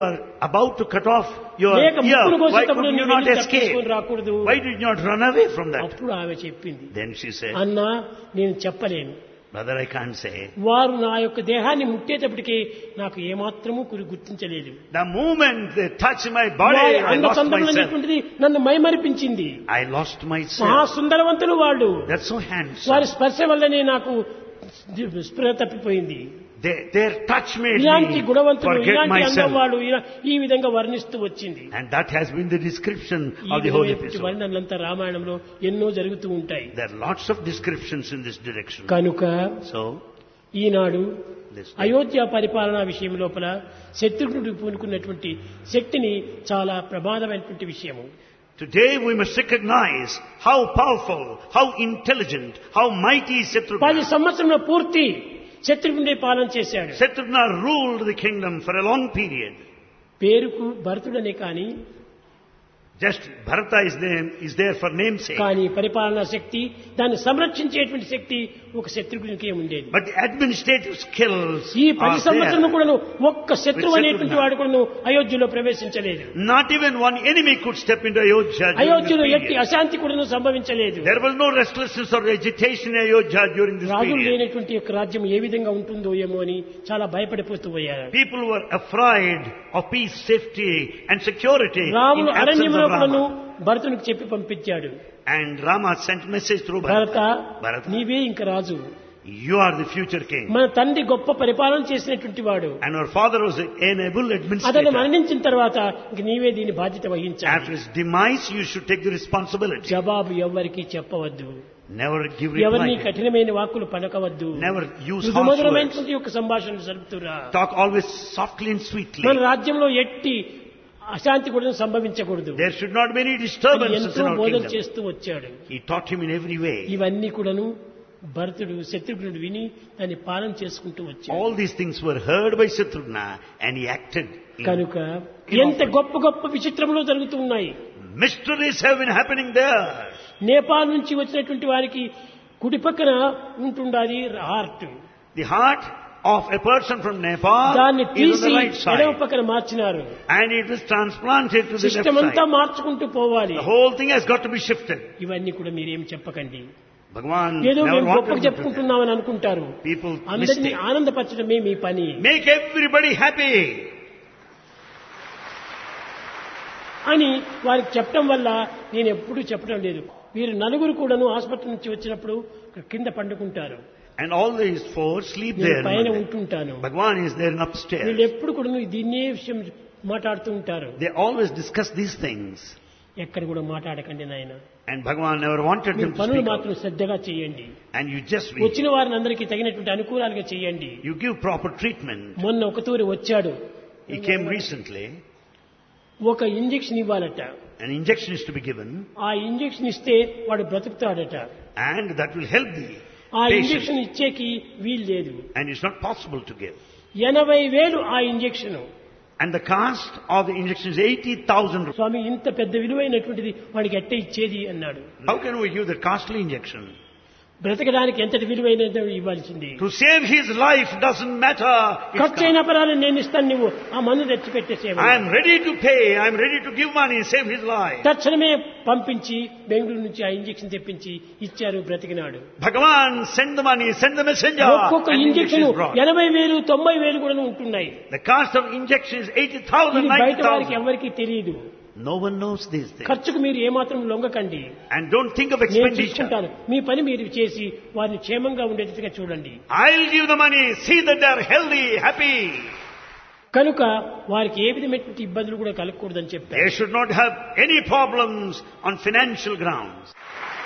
are about to cut off your లేక ear. ముక్కును Why కోసేటప్పుడు could you నువ్వు not వెళ్ళి escape? తప్పించుకొని రాకూడదు Why did you not run away from that? అప్పుడు ఆమె చెప్పింది Then she said, అన్నా నేను చెప్పలేను Brother, I can't say. వారు నా యొక్క దేహాన్ని ముట్టేటప్పటికి నాకు ఏమాత్రము గురి గుర్తించలేదు The moment they touch my body, వారి I lost అందచందములు myself. అనేటువంటిది నన్ను మైమరిపించింది I lost myself. మహాసుందరవంతులు వాళ్ళు That's so handsome. వారి స్పర్శ వల్లనే నాకు స్పృహ తప్పిపోయింది They, their touch made ఇలాంటి me గుణవంతులు forget ఇలాంటి అందం myself. వాళ్ళు ఇలా- ఈ విధంగా వర్ణిస్తూ వచ్చింది And that has been the description ఈ of the whole విధమైనటువంటి episode. వర్ణనలంతా రామాయణంలో ఎన్నో జరుగుతూ ఉంటాయి There are lots of descriptions in this direction. కనుక So, ఈనాడు this అయోధ్య పరిపాలనా విషయం లోపల శత్రుఘ్నుడు పూనుకున్నటువంటి శక్తిని చాలా ప్రమాదమైనటువంటి విషయము Today we must recognize how powerful, how intelligent, how mighty పది Shatrugna. సంవత్సరంలో పూర్తి శత్రుఘ్నుడే పాలన చేశాడు Shatrugna ruled the kingdom for a long period. పేరుకు భరతుడనే కాని Just Bharata is, name, is there for namesake. కానీ పరిపాలనా శక్తి దాన్ని సంరక్షించేటువంటి శక్తి ఒక శత్రుఘ్నునికే ఉండేది But the administrative skills ఈ పది are సంవత్సరం there. కూడాను ఒక్క శత్రువు అనేటువంటి వాడు కూడాను అయోధ్యలో ప్రవేశించలేదు Not even one enemy could step into Ayodhya during this అయోధ్యలో ఎట్టి period. అశాంతి కూడాను సంభవించలేదు There was no restlessness or agitation in Ayodhya during this రాజులు period. లేనటువంటి యొక్క రాజ్యం ఏ విధంగా ఉంటుందో ఏమో అని చాలా భయపడిపోతూ పోయారు People were afraid of peace, safety and security in రాముడు absence అరణ్యంలో of కూడాను Rama. భరతునికి చెప్పి పంపించాడు And Rama sent message through Bharata Bharata. Bharata, నీవే ఇంక రాజు you are the future king. మన తండ్రి గొప్ప పరిపాలన చేసినటువంటి వాడు And our father was an able అతను administrator. మరణించిన తర్వాత ఇంక నీవే దీని బాధ్యత After వహించాలి his demise, you should take the responsibility. జవాబు ఎవ్వరికి చెప్పవద్దు Never give ఎవరిని reply. కఠినమైన వాక్కులు పలకవద్దు Never use harsh words. మృదుమధురమైనటువంటి యొక్క సంభాషణ జరుపుతురా Talk always softly and sweetly. మన రాజ్యంలో ఎట్టి అశాంతి కూడా సంభవించకూడదు There should not be any అని disturbances ఎంతో in our బోధన kingdom. చేస్తూ వచ్చాడు He taught him in every way. ఇవన్నీ కూడాను భరతుడు శత్రుఘ్నుడు విని దాన్ని పాలన చేసుకుంటూ వచ్చాడు All these things were heard by Shatrugna and he acted. in- కనుక ఎంత గొప్ప గొప్ప విచిత్రములు జరుగుతూ ఉన్నాయి Mysteries have been happening there. Nepal నుంచి వచ్చినటువంటి వారికి కుడి పక్కన ఉంటుండాలి heart The heart of a person from Nepal దాన్ని is on తీసి the right ఎడమ side పక్కన మార్చినారు and it is transplanted to the left system అంతా side. మార్చుకుంటూ పోవాలి The whole thing has got to be shifted. ఇవన్నీ కూడా మీరేం చెప్పకండి Bhagavan ఏదో never మేము wanted గొప్పగా to do that. చెప్పుకుంటున్నామని అనుకుంటారు People అందరినీ mistake. ఆనందపరచడమే మీ పని Make everybody happy. అని వారికి చెప్పడం వల్ల నేను ఎప్పుడూ చెప్పడం లేదు వీరు నలుగురు కూడాను ఆసుపత్రి నుంచి వచ్చినప్పుడు కింద పండుకుంటారు And all these four sleep నేను there. పైన Monday. ఉంటుంటాను Bhagavan is there in upstairs. వీళ్ళు ఎప్పుడు కూడా దీన్నే విషయం మాట్లాడుతూ ఉంటారు They always discuss these things. ఎక్కడ కూడా మాట్లాడకండి నాయన And Bhagavan never wanted మీరు them to పనులు speak out. మాత్రం శ్రద్ధగా చేయండి And you just వచ్చిన వారిని అందరికీ తగినటువంటి అనుకూలాలుగా చేయండి you give proper treatment. మొన్న ఒక తూరి వచ్చాడు He came recently. ఒక ఇంజెక్షన్ ఇవ్వాలట An injection is to be given, ఆ ఇంజెక్షన్ ఇస్తే వాడు బ్రతుకుతాడట and that will help the ఆ patient. ఇంజెక్షన్ ఇచ్చేకి వీలు లేదు And it's not possible to give. ఎనభై వేలు ఆ injection And the cost of the injection is 80,000 rupees. స్వామి ఇంత పెద్ద విలువైనటువంటిది వాడికి ఎట్ట ఇచ్చేది అన్నాడు How can we give that costly injection? బ్రతకడానికి ఎంతటి విలువైనది ఇవ్వాల్సింది To save his life doesn't matter. its ఖర్చు అయిన పరాలు నేను ఇస్తాను నువ్వు ఆ మందు తెచ్చి పెట్టేసేవ I am ready to pay. I am ready to give money, save his life. తక్షణమే పంపించి బెంగళూరు నుంచి ఆ ఇంజెక్షన్ తెప్పించి ఇచ్చారు బ్రతికినాడు Bhagavan, send the money, send the messenger. ఒక్కొక్క And injection injection is brought. ఎనభై వేలు తొంభై వేలు కూడా ఉంటున్నాయి The cost of injection is 80,000, ఇది బయట వారికి 90,000. ఎవరికి తెలియదు No one knows these things. ఖర్చుకు మీరు ఏమాత్రం లొంగకండి And don't think of నేను expenditure. చూసుకుంటాను మీ పని మీరు చేసి వారిని క్షేమంగా ఉండేట్టుగా చూడండి I'll give the money. See that they're healthy, happy. కనుక వారికి ఏ విధమైనటువంటి ఇబ్బందులు కూడా కలగకూడదని చెప్పారు They should not have any problems on financial grounds.